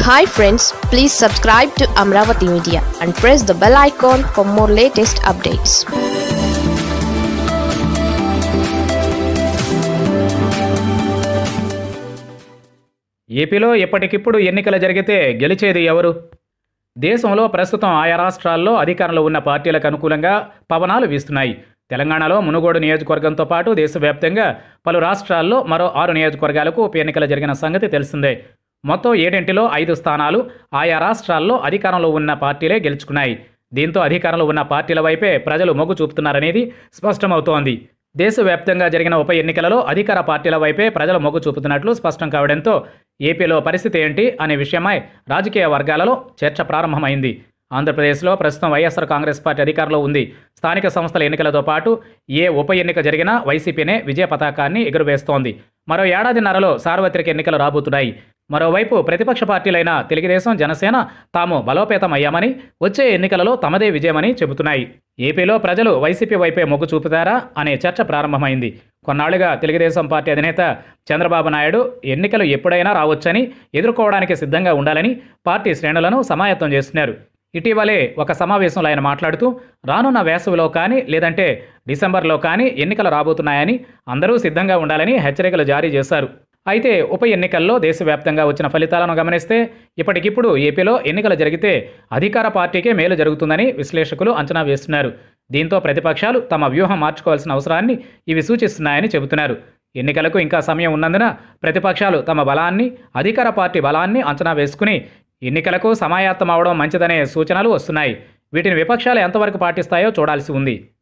hi friends please subscribe to Amaravati media and press the bell icon for more latest updates ఏపీలో ఇప్పటికిప్పుడు ఎన్నికలు జరిగితే గెలిచేది ఎవరు దేశంలో ప్రస్తుతం ఆయా రాష్ట్రాల్లో అధికారంలో ఉన్న పార్టీలకు అనుకూలంగా పవనాలు వీస్తున్నాయి తెలంగాణలో మునుగోడు నియోజకవర్గంతో పాటు దేశవ్యాప్తంగా పలు రాష్ట్రాల్లో మరో ఆరు నియోజకవర్గాలకు ఉప ఎన్నికలు జరిగిన సంగతి తెలిసిందే మొత్తం ఏడింటిలో ఐదు స్థానాలు ఆయా రాష్ట్రాల్లో అధికారంలో ఉన్న పార్టీలే గెలుచుకున్నాయి దీంతో అధికారంలో ఉన్న పార్టీల వైపే ప్రజలు మొగ్గు చూపుతున్నారనేది స్పష్టమవుతోంది దేశవ్యాప్తంగా జరిగిన ఉప ఎన్నికలలో అధికార పార్టీల వైపే ప్రజలు మొగ్గు చూపుతున్నట్లు స్పష్టం కావడంతో ఏపీలో పరిస్థితి ఏంటి అనే విషయమై రాజకీయ వర్గాలలో చర్చ ప్రారంభమైంది ఆంధ్రప్రదేశ్లో ప్రస్తుతం వైఎస్ఆర్ కాంగ్రెస్ పార్టీ అధికారంలో ఉంది స్థానిక సంస్థల ఎన్నికలతో పాటు ఏ ఉప ఎన్నిక జరిగినా వైసీపీనే విజయ పతాకాన్ని ఎగురవేస్తోంది మరో ఏడాదిన్నరలో సార్వత్రిక ఎన్నికలు రాబోతున్నాయి మరోవైపు ప్రతిపక్ష పార్టీలైన తెలుగుదేశం జనసేన తాము బలోపేతమయ్యామని వచ్చే ఎన్నికలలో తమదే విజయమని చెబుతున్నాయి ఏపీలో ప్రజలు వైసీపీ వైపే మొగ్గు చూపుతారా అనే చర్చ ప్రారంభమైంది కొన్నాళ్లుగా తెలుగుదేశం పార్టీ అధినేత చంద్రబాబు నాయుడు ఎన్నికలు ఎప్పుడైనా రావచ్చని ఎదుర్కోవడానికి సిద్ధంగా ఉండాలని పార్టీ శ్రేణులను సమాయత్తం చేస్తున్నారు ఇటీవలే ఒక సమావేశంలో ఆయన మాట్లాడుతూ రానున్న వేసవిలో కానీ లేదంటే డిసెంబర్లో కానీ ఎన్నికలు రాబోతున్నాయని అందరూ సిద్ధంగా ఉండాలని హెచ్చరికలు జారీ చేశారు అయితే ఉప ఎన్నికల్లో దేశవ్యాప్తంగా వచ్చిన ఫలితాలను గమనిస్తే ఇప్పటికిప్పుడు ఏపీలో ఎన్నికలు జరిగితే అధికార పార్టీకే మేలు జరుగుతుందని విశ్లేషకులు అంచనా వేస్తున్నారు దీంతో ప్రతిపక్షాలు తమ వ్యూహం మార్చుకోవాల్సిన అవసరాన్ని ఇవి సూచిస్తున్నాయని చెబుతున్నారు ఎన్నికలకు ఇంకా సమయం ఉన్నందున ప్రతిపక్షాలు తమ బలాన్ని అధికార పార్టీ బలాన్ని అంచనా వేసుకుని ఎన్నికలకు సమాయత్తం అవడం మంచిదనే సూచనలు వస్తున్నాయి వీటిని విపక్షాలు ఎంతవరకు పాటిస్తాయో చూడాల్సి ఉంది